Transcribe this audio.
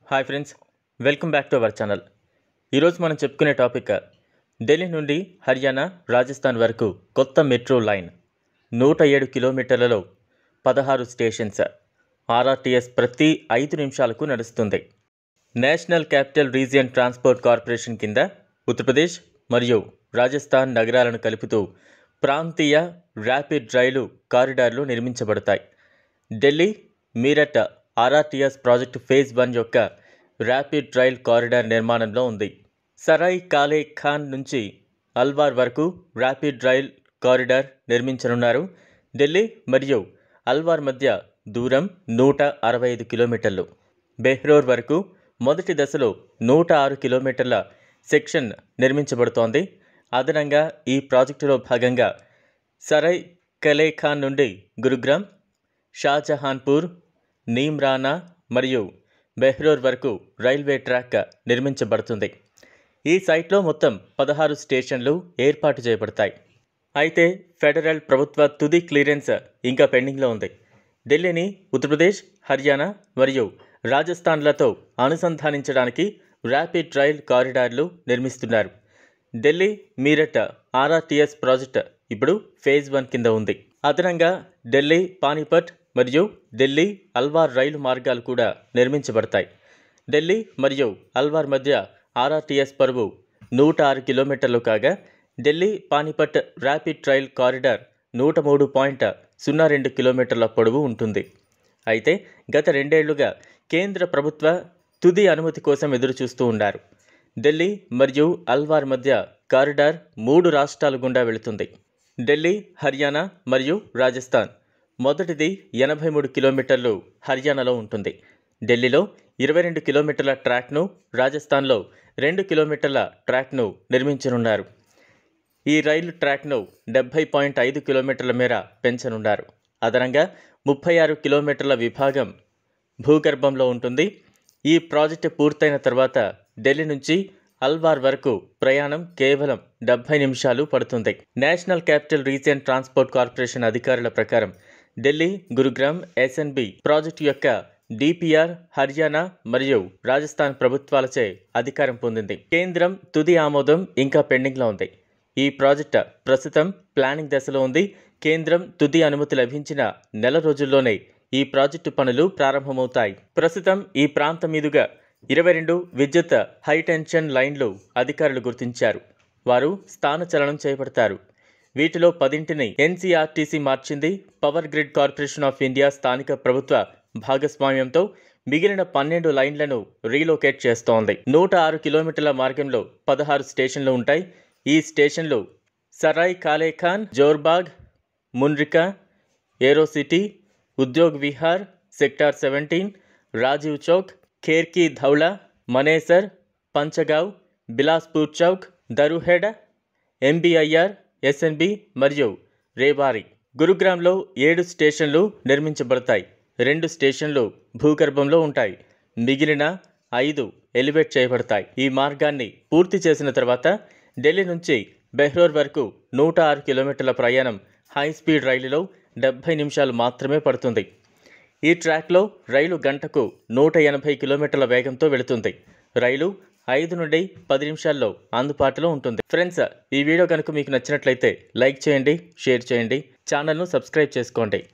hi friends welcome back to our channel ఈరోజు మనం చెప్పుకునే టాపిక్ ఢిల్లీ నుండి హర్యానా రాజస్థాన్ వరకు కొత్త మెట్రో లైన్ నూట ఏడు కిలోమీటర్లలో పదహారు స్టేషన్స్ ఆర్ఆర్టీఎస్ ప్రతి ఐదు నిమిషాలకు నడుస్తుంది national capital region transport corporation కింద ఉత్తరప్రదేశ్ మరియు రాజస్థాన్ నగరాలను కలుపుతూ ప్రాంతీయ ర్యాపిడ్ రైలు కారిడార్లు నిర్మించబడతాయి Delhi Meerut RRTS project phase one యొక్క ర్యాపిడ్ రైల్ కారిడార్ నిర్మాణంలో ఉంది సరాయ్ కాలే ఖాన్ నుంచి అల్వార్ వరకు ర్యాపిడ్ రైల్ కారిడార్ నిర్మించనున్నారు ఢిల్లీ మరియు అల్వార్ మధ్య దూరం నూట అరవై ఐదు కిలోమీటర్లు బెహ్రోర్ వరకు మొదటి దశలో నూట ఆరు కిలోమీటర్ల సెక్షన్ నిర్మించబడుతోంది అదనంగా ఈ ప్రాజెక్టులో భాగంగా సరై కలే ఖాన్ నుండి గురుగ్రామ్ షాజహాన్పూర్ నీమ్రానా మరియు బెహ్రోర్ వరకు రైల్వే ట్రాక్ నిర్మించబడుతుంది ఈ సైట్లో మొత్తం పదహారు స్టేషన్లు ఏర్పాటు చేయబడతాయి అయితే ఫెడరల్ ప్రభుత్వ తుది క్లియరెన్స్ ఇంకా పెండింగ్లో ఉంది ఢిల్లీని ఉత్తరప్రదేశ్ హర్యానా మరియు రాజస్థాన్లతో అనుసంధానించడానికి ర్యాపిడ్ రైల్ కారిడార్లు నిర్మిస్తున్నారు ఢిల్లీ మీరట్ ఆర్ఆర్టీఎస్ ప్రాజెక్ట్ ఇప్పుడు ఫేజ్ వన్ కింద ఉంది అదనంగా ఢిల్లీ పానీపట్ మరియు ఢిల్లీ అల్వార్ రైలు మార్గాలు కూడా నిర్మించబడతాయి ఢిల్లీ మరియు అల్వార్ మధ్య ఆర్ఆర్టీఎస్ పరువు నూట ఆరు కిలోమీటర్లు కాగా Delhi Panipat rapid rail corridor నూట మూడు పాయింట్ సున్నా రెండు కిలోమీటర్ల పొడవు ఉంటుంది అయితే గత రెండేళ్లుగా కేంద్ర ప్రభుత్వ తుది అనుమతి కోసం ఎదురుచూస్తూ ఉన్నారు ఢిల్లీ మరియు అల్వార్ మధ్య కారిడార్ మూడు రాష్ట్రాల గుండా వెళుతుంది ఢిల్లీ హర్యానా మరియు రాజస్థాన్ మొదటిది ఎనభై మూడు కిలోమీటర్లు హర్యానాలో ఉంటుంది ఢిల్లీలో ఇరవై రెండు కిలోమీటర్ల ట్రాక్ను రాజస్థాన్లో రెండు కిలోమీటర్ల ట్రాక్ను నిర్మించనున్నారు ఈ రైలు ట్రాక్ను డెబ్బై పాయింట్ ఐదు కిలోమీటర్ల మేర పెంచనున్నారు అదనంగా ముప్పై ఆరు కిలోమీటర్ల విభాగం భూగర్భంలో ఉంటుంది ఈ ప్రాజెక్టు పూర్తయిన తర్వాత ఢిల్లీ నుంచి అల్వార్ వరకు ప్రయాణం కేవలం డెబ్బై నిమిషాలు పడుతుంది national capital region transport corporation అధికారుల ప్రకారం ఢిల్లీ గురుగ్రామ్ ఎస్ఎన్బి ప్రాజెక్టు యొక్క డిపిఆర్ హర్యానా మరియు రాజస్థాన్ ప్రభుత్వాలచే అధికారం పొందింది కేంద్రం తుది ఆమోదం ఇంకా పెండింగ్లో ఉంది ఈ ప్రాజెక్ట్ ప్రస్తుతం ప్లానింగ్ దశలో ఉంది కేంద్రం తుది అనుమతి లభించిన నెల రోజుల్లోనే ఈ ప్రాజెక్టు పనులు ప్రారంభమవుతాయి ప్రస్తుతం ఈ ప్రాంతం మీదుగా ఇరవై రెండు విద్యుత్ హై టెన్షన్ లైన్లు అధికారులు గుర్తించారు వారు స్థానచలనం చేపడతారు వీటిలో పదింటిని ఎన్సీఆర్టీసీ మార్చింది power grid corporation of India స్థానిక ప్రభుత్వ భాగస్వామ్యంతో మిగిలిన పన్నెండు లైన్లను రీలోకేట్ చేస్తోంది నూట ఆరు కిలోమీటర్ల మార్గంలో పదహారు స్టేషన్లు ఉంటాయి ఈ స్టేషన్లు Sarai Kale Khan Jor Bagh Munirka aero city Udyog Vihar sector seventeen Rajiv Chowk Kherki Dhaula Manesar Panchgaon Bilaspur Chowk Dharuhera MBIR SNB మరియు రేవారి గురుగ్రామ్లో ఏడు స్టేషన్లు నిర్మించబడతాయి రెండు స్టేషన్లు భూగర్భంలో ఉంటాయి మిగిలిన ఐదు ఎలివేట్ చేయబడతాయి ఈ మార్గాన్ని పూర్తి చేసిన తర్వాత ఢిల్లీ నుంచి బెహ్రోర్ వరకు నూట ఆరు కిలోమీటర్ల ప్రయాణం హై స్పీడ్ రైలులో డెబ్బై నిమిషాలు మాత్రమే పడుతుంది ఈ ట్రాక్లో రైలు గంటకు నూట ఎనభై కిలోమీటర్ల వేగంతో వెళుతుంది రైలు ఐదు నుండి పది నిమిషాల్లో అందుబాటులో ఉంటుంది ఫ్రెండ్స్ ఈ వీడియో కనుక మీకు నచ్చినట్లయితే లైక్ చేయండి షేర్ చేయండి ఛానల్ను సబ్స్క్రైబ్ చేసుకోండి